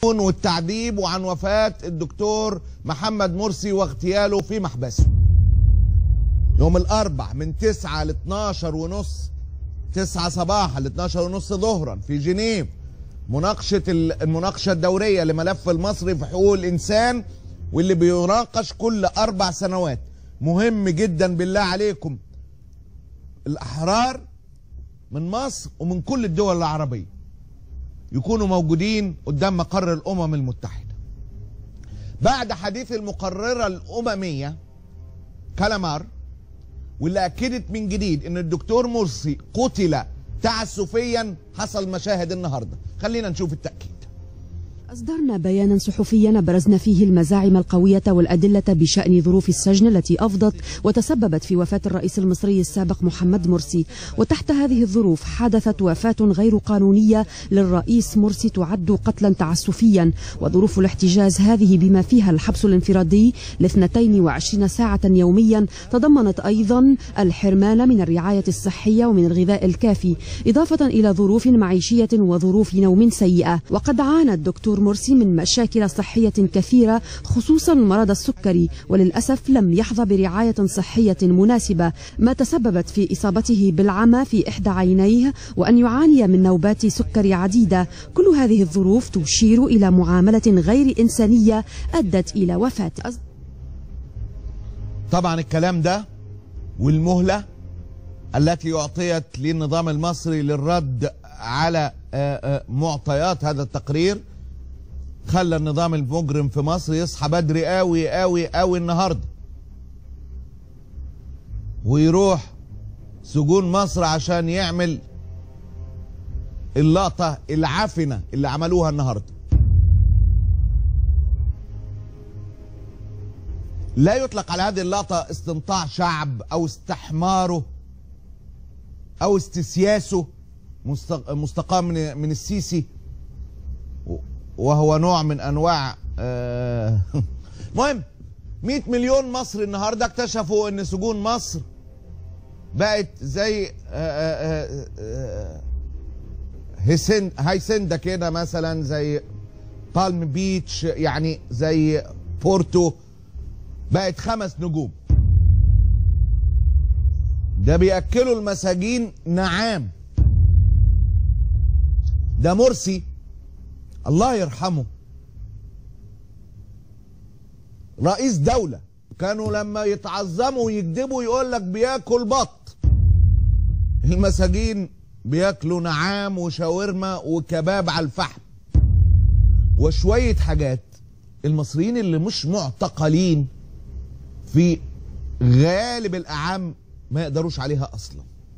والتعذيب وعن وفاة الدكتور محمد مرسي واغتياله في محبسه يوم الأربع من 9 ل 12 ونص 9 صباحا ل 12 ونص ظهرا في جنيف مناقشة المناقشة الدورية لملف المصري في حقوق الإنسان واللي بيناقش كل أربع سنوات مهم جدا بالله عليكم الأحرار من مصر ومن كل الدول العربية يكونوا موجودين قدام مقر الأمم المتحدة بعد حديث المقررة الأممية كلامار واللي أكدت من جديد أن الدكتور مرسي قتل تعسفيا حصل مشاهد النهاردة خلينا نشوف التأكيد أصدرنا بيانا صحفيا برزنا فيه المزاعم القوية والأدلة بشأن ظروف السجن التي أفضت وتسببت في وفاة الرئيس المصري السابق محمد مرسي وتحت هذه الظروف حدثت وفاة غير قانونية للرئيس مرسي تعد قتلا تعسفيا وظروف الاحتجاز هذه بما فيها الحبس الانفرادي ل 22 ساعة يوميا تضمنت أيضا الحرمان من الرعاية الصحية ومن الغذاء الكافي إضافة إلى ظروف معيشية وظروف نوم سيئة وقد عانى الدكتور مرسي من مشاكل صحية كثيرة خصوصا مرض السكري وللأسف لم يحظى برعاية صحية مناسبة ما تسببت في إصابته بالعمى في إحدى عينيه وأن يعاني من نوبات سكر عديدة كل هذه الظروف تشير إلى معاملة غير إنسانية أدت إلى وفاته طبعا الكلام ده والمهلة التي أعطيت للنظام المصري للرد على معطيات هذا التقرير خلى النظام المجرم في مصر يصحى بدري قوي قوي قوي النهارده ويروح سجون مصر عشان يعمل اللقطة العفنة اللي عملوها النهارده لا يطلق على هذه اللقطة استنطاع شعب أو استحماره أو استسياسه مستقام من, من السيسي وهو نوع من انواع المهم 100 مليون مصري النهارده اكتشفوا ان سجون مصر بقت زي هيسندا كده مثلا زي بالم بيتش يعني زي بورتو بقت خمس نجوم ده بياكلوا المساجين نعام ده مرسي الله يرحمه رئيس دولة كانوا لما يتعظموا ويكذبوا يقول لك بياكل بط المساجين بياكلوا نعام وشاورما وكباب على الفحم وشوية حاجات المصريين اللي مش معتقلين في غالب الأعام ما يقدروش عليها أصلا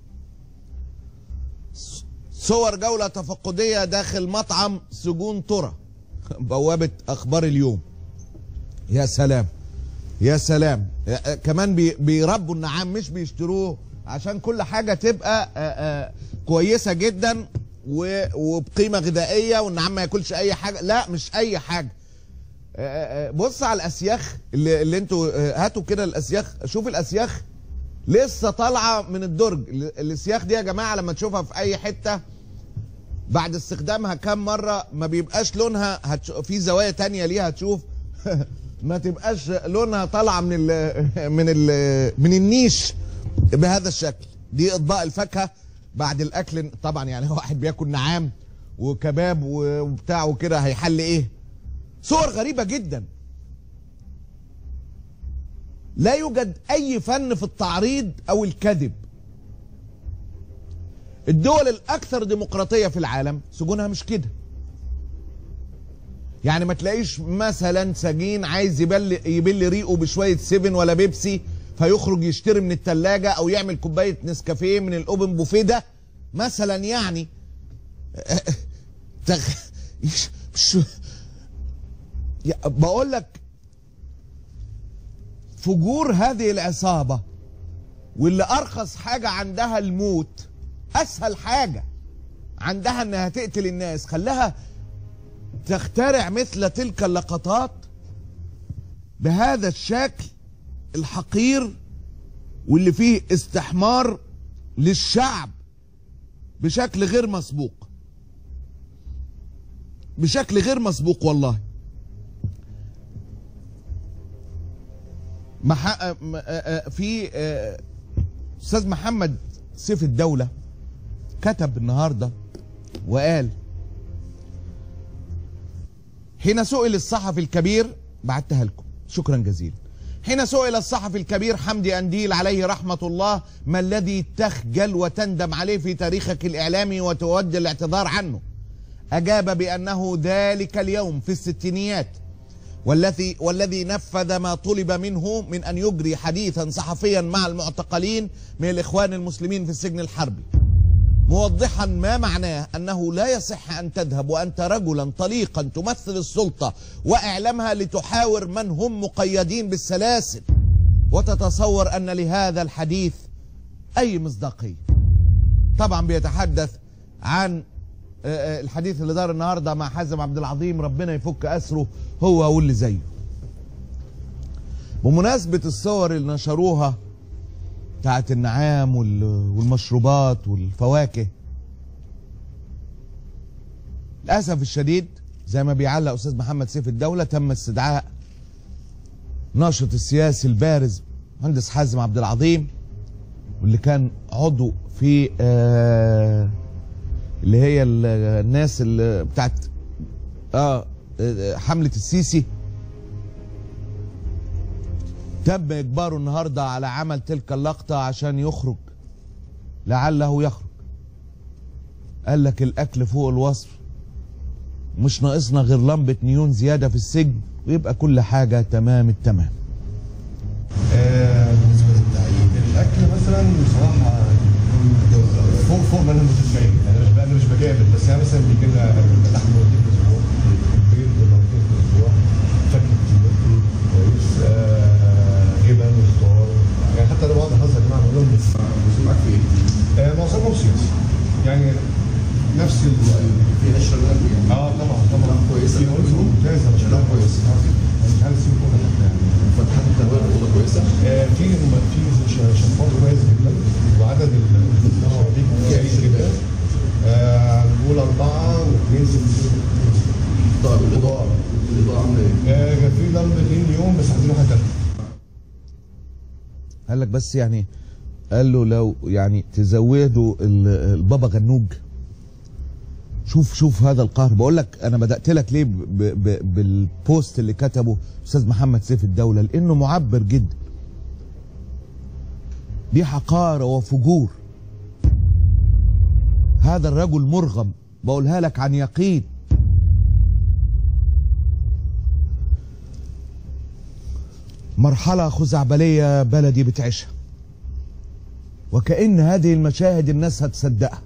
صور جولة تفقدية داخل مطعم سجون ترى بوابة أخبار اليوم يا سلام يا سلام كمان بيربوا النعام مش بيشتروه عشان كل حاجة تبقى آآ آآ كويسة جدا وبقيمة غذائية والنعام ما ياكلش أي حاجة لا مش أي حاجة بص على الأسياخ اللي, اللي انتوا هاتوا كده الأسياخ شوف الأسياخ لسه طالعة من الدرج الأسياخ دي يا جماعة لما تشوفها في أي حتة بعد استخدامها كام مرة ما بيبقاش لونها هتش... في زوايا تانية ليها تشوف ما تبقاش لونها طالعة من ال... من ال... من النيش بهذا الشكل دي اطباق الفاكهة بعد الاكل طبعا يعني واحد بياكل نعام وكباب وبتاع وكده هيحل ايه صور غريبة جدا لا يوجد اي فن في التعريض او الكذب الدول الاكثر ديمقراطيه في العالم سجونها مش كده يعني ما تلاقيش مثلا سجين عايز يبل يبل ريقه بشويه سيفن ولا بيبسي فيخرج يشتري من التلاجة او يعمل كوبايه نسكافيه من الاوبن بوفيه ده مثلا يعني مش بقول لك فجور هذه العصابه واللي ارخص حاجه عندها الموت اسهل حاجه عندها انها تقتل الناس خلاها تخترع مثل تلك اللقطات بهذا الشكل الحقير واللي فيه استحمار للشعب بشكل غير مسبوق بشكل غير مسبوق والله مح... آه، م- آه، آه، في آه، استاذ محمد سيف الدولة كتب النهارده وقال حين سئل الصحفي الكبير بعتها لكم شكرا جزيلا حين سئل الصحفي الكبير حمدي أنديل عليه رحمة الله ما الذي تخجل وتندم عليه في تاريخك الإعلامي وتود الاعتذار عنه أجاب بأنه ذلك اليوم في الستينيات والذي والذي نفذ ما طلب منه من أن يجري حديثا صحفيا مع المعتقلين من الإخوان المسلمين في السجن الحربي موضحا ما معناه أنه لا يصح أن تذهب وأنت رجلا طليقا تمثل السلطة وإعلامها لتحاور من هم مقيدين بالسلاسل وتتصور أن لهذا الحديث أي مصداقية طبعا بيتحدث عن آه، آه، الحديث اللي دار النهارده مع حازم عبد العظيم ربنا يفك اسره هو واللي زيه بمناسبة الصور اللي نشروها بتاعت النعام وال- والمشروبات والفواكه للأسف الشديد زي ما بيعلق أستاذ محمد سيف الدولة تم استدعاء ناشط السياسي البارز مهندس حازم عبد العظيم واللي كان عضو في آه اللي هي ال- الناس اللي بتاعت اه آه، حملة السيسي تم اجباره النهارده على عمل تلك اللقطه عشان يخرج لعله يخرج قال لك الاكل فوق الوصف مش ناقصنا غير لمبه نيون زياده في السجن ويبقى كل حاجه تمام التمام آه، بالنسبه للتعيين الاكل مثلا بصراحه فوق فوق ما انا متخيل انا مش انا مش بجامل بس يعني مثلا بيجي لنا لحم مرتين في الاسبوع بيض مرتين في الاسبوع فاكهه كتير كويس آه، جبن وخضار يعني حتى انا بقعد اهزر يا جماعه بقول لهم بس معاك في ايه؟ آه، معظمهم سياسي يعني نفس ال في نشر الأنبياء اه طبعا طبعا كويسة. في عنصر ممتازه مش شغلها كويس. انا مش عارف اسيب كل حاجه يعني فتحات التنوير الأوضة كويسة آه، في في ش- شفاط كويس جدا وعدد الشبابيك كويس جدا آه، نقول أربعة واثنين ست طيب الإضاءة الإضاءة عاملة إيه؟ آه، كان في لمبتين يوم بس عايزين واحد تالتة قال لك بس يعني قال له لو يعني تزودوا ال- البابا غنوج شوف شوف هذا القهر بقول لك انا بدات لك ليه ب ب بالبوست اللي كتبه استاذ محمد سيف الدوله لانه معبر جدا دي حقاره وفجور هذا الرجل مرغم بقولها لك عن يقين مرحلة خزعبلية بلدي بتعيشها وكأن هذه المشاهد الناس هتصدقها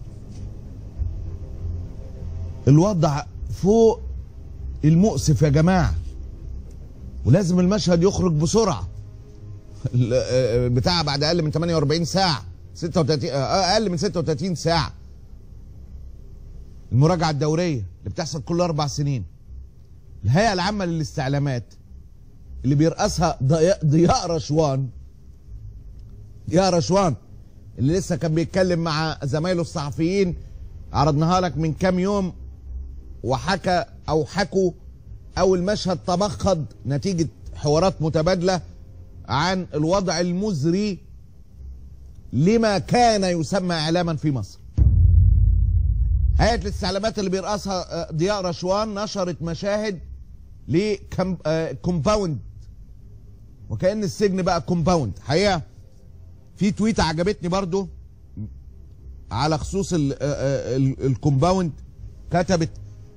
الوضع فوق المؤسف يا جماعة ولازم المشهد يخرج بسرعة ال- آه، بتاع بعد أقل من 48 ساعة 36 آه، أقل من 36 ساعة المراجعة الدورية اللي بتحصل كل أربع سنين الهيئة العامة للاستعلامات اللي بيرأسها ضياء, ضياء رشوان ضياء رشوان اللي لسه كان بيتكلم مع زمايله الصحفيين عرضناها لك من كام يوم وحكى او حكوا اول مشهد تمخض نتيجة حوارات متبادلة عن الوضع المزري لما كان يسمى اعلاما في مصر هيئة الاستعلامات اللي بيرأسها آه، ضياء رشوان نشرت مشاهد لكومباوند وكأن السجن بقى كومباوند حقيقة في تويت عجبتني برضو على خصوص ال- آه، آه، ال- الكومباوند كتبت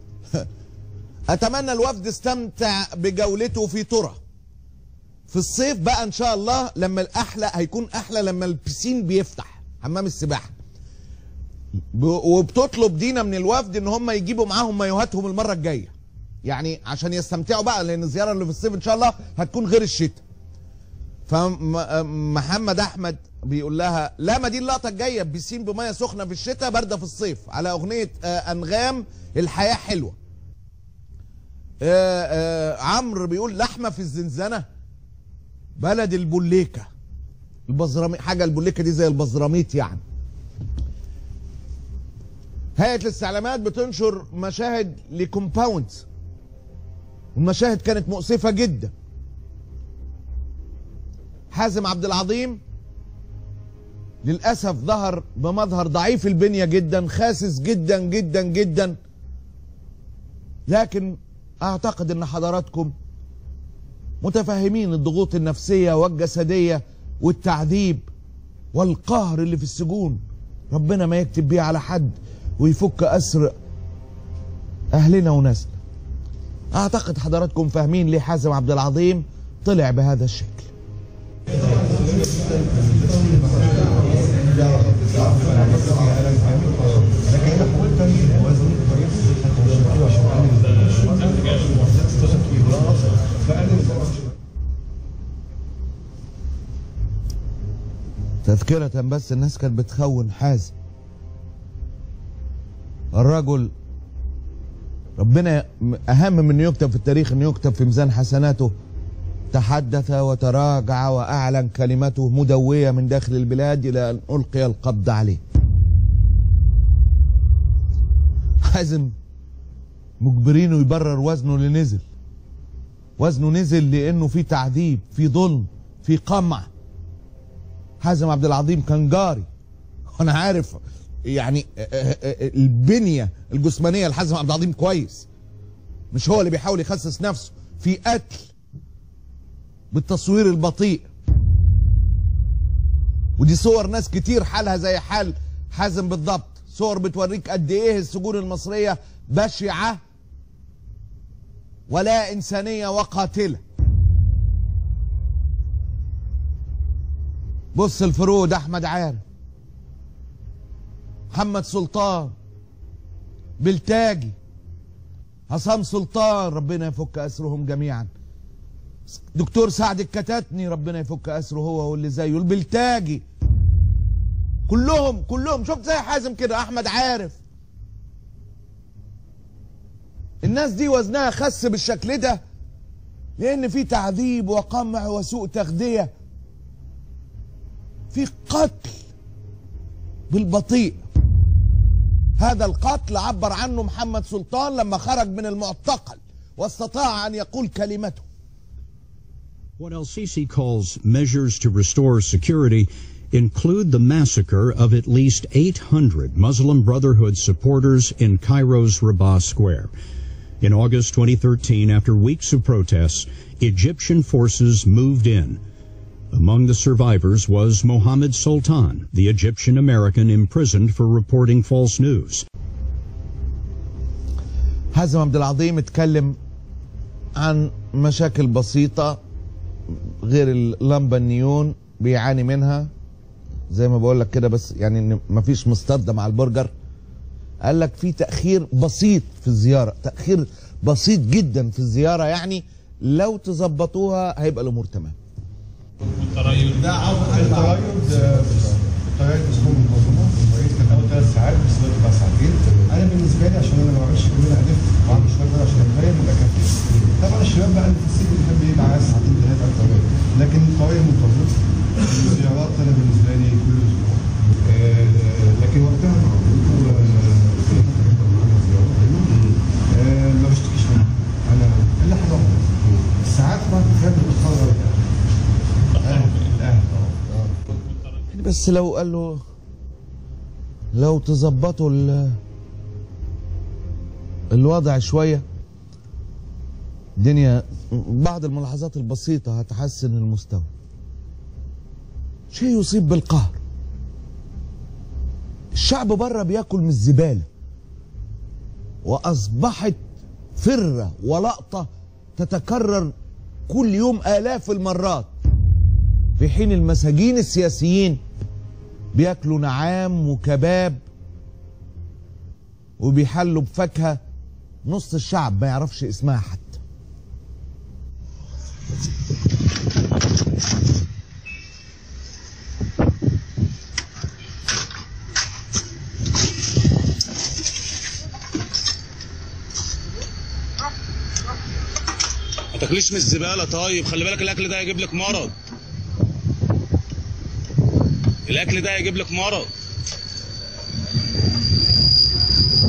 اتمنى الوفد استمتع بجولته في ترى في الصيف بقى ان شاء الله لما الاحلى هيكون احلى لما البسين بيفتح حمام السباحه ب- وبتطلب دينا من الوفد ان هم يجيبوا معاهم مايوهاتهم المره الجايه يعني عشان يستمتعوا بقى لان الزياره اللي في الصيف ان شاء الله هتكون غير الشتاء فمحمد احمد بيقول لها لا ما دي اللقطه الجايه بيسين بميه سخنه في الشتاء بارده في الصيف على اغنيه آه، انغام الحياه حلوه آه، آه، عمرو بيقول لحمه في الزنزانه بلد البوليكه البزراميط حاجه البوليكه دي زي البزراميط يعني هيئه الاستعلامات بتنشر مشاهد لكومباوندز والمشاهد كانت مؤسفه جدا حازم عبد العظيم للاسف ظهر بمظهر ضعيف البنيه جدا خاسس جدا جدا جدا لكن اعتقد ان حضراتكم متفهمين الضغوط النفسيه والجسديه والتعذيب والقهر اللي في السجون ربنا ما يكتب بيه على حد ويفك اسر اهلنا وناسنا اعتقد حضراتكم فاهمين ليه حازم عبد العظيم طلع بهذا الشكل لكن انا حاولت انزل وزني كويس حتى مش كيلو عشان اقلل 16 كيلو فقلل 17 تذكرة بس الناس كانت بتخون حازم الرجل ربنا أهم من أنه يكتب في التاريخ أنه يكتب في ميزان حسناته تحدث وتراجع وأعلن كلمته مدوية من داخل البلاد إلى أن ألقي القبض عليه حازم مجبرينه يبرر وزنه اللي نزل وزنه نزل لأنه في تعذيب في ظلم في قمع حازم عبد العظيم كان جاري وانا عارف يعني البنيه الجسمانيه لحازم عبد العظيم كويس مش هو اللي بيحاول يخسس نفسه في قتل بالتصوير البطيء ودي صور ناس كتير حالها زي حال حازم بالضبط صور بتوريك قد ايه السجون المصريه بشعه ولا انسانيه وقاتله بص الفرود احمد عارف محمد سلطان بلتاجي عصام سلطان ربنا يفك اسرهم جميعا دكتور سعد الكتاتني ربنا يفك اسره هو واللي زيه البلتاجي كلهم كلهم شفت زي حازم كده احمد عارف الناس دي وزنها خس بالشكل ده لان في تعذيب وقمع وسوء تغذيه في قتل بالبطيء هذا القتل عبر عنه محمد سلطان لما خرج من المعتقل واستطاع ان يقول كلمته What El Sisi calls measures to restore security include the massacre of at least 800 Muslim Brotherhood supporters in Cairo's Rabah Square. In August 2013, after weeks of protests, Egyptian forces moved in. Among the survivors was Mohammed Sultan, the Egyptian American imprisoned for reporting false news. حازم عبد العظيم اتكلم عن مشاكل بسيطة غير اللمبة النيون بيعاني منها زي ما بقول لك كده بس يعني ان مفيش مستردة مع البرجر قال لك في تأخير بسيط في الزيارة تأخير بسيط جدا في الزيارة يعني لو تظبطوها هيبقى الأمور تمام الترايض الترايض اسمه منتظمه المريض كان اول ثلاث ساعات بس دلوقتي بقى ساعتين انا بالنسبه لي عشان انا ما بعملش كل اللي هدف وعندي شويه بقى عشان اتفاهم يبقى كافي طبعا الشباب بقى اللي في السجن بيحب يبقى عايز ساعتين ثلاثه اكتر لكن الطريق منتظم الزيارات انا بالنسبه لي كل اسبوع آه، لكن وقتها آه، ما بشتكيش منها انا الا حاجه واحده الساعات بعد الغد بتخرج الاهل الاهل اه بس لو قال له لو تظبطوا ال- الوضع شوية الدنيا بعض الملاحظات البسيطة هتحسن المستوى شيء يصيب بالقهر الشعب بره بياكل من الزبالة وأصبحت فرة ولقطة تتكرر كل يوم آلاف المرات في حين المساجين السياسيين بياكلوا نعام وكباب وبيحلوا بفاكهه نص الشعب ما يعرفش اسمها حتى ما تاكليش من الزباله طيب خلي بالك الاكل ده هيجيب لك مرض الاكل ده هيجيب لك مرض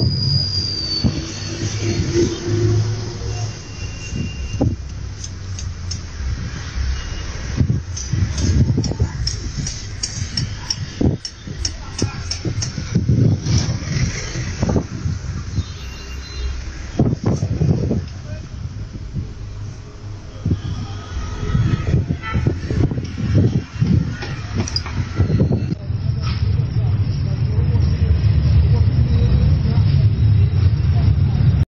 التكليف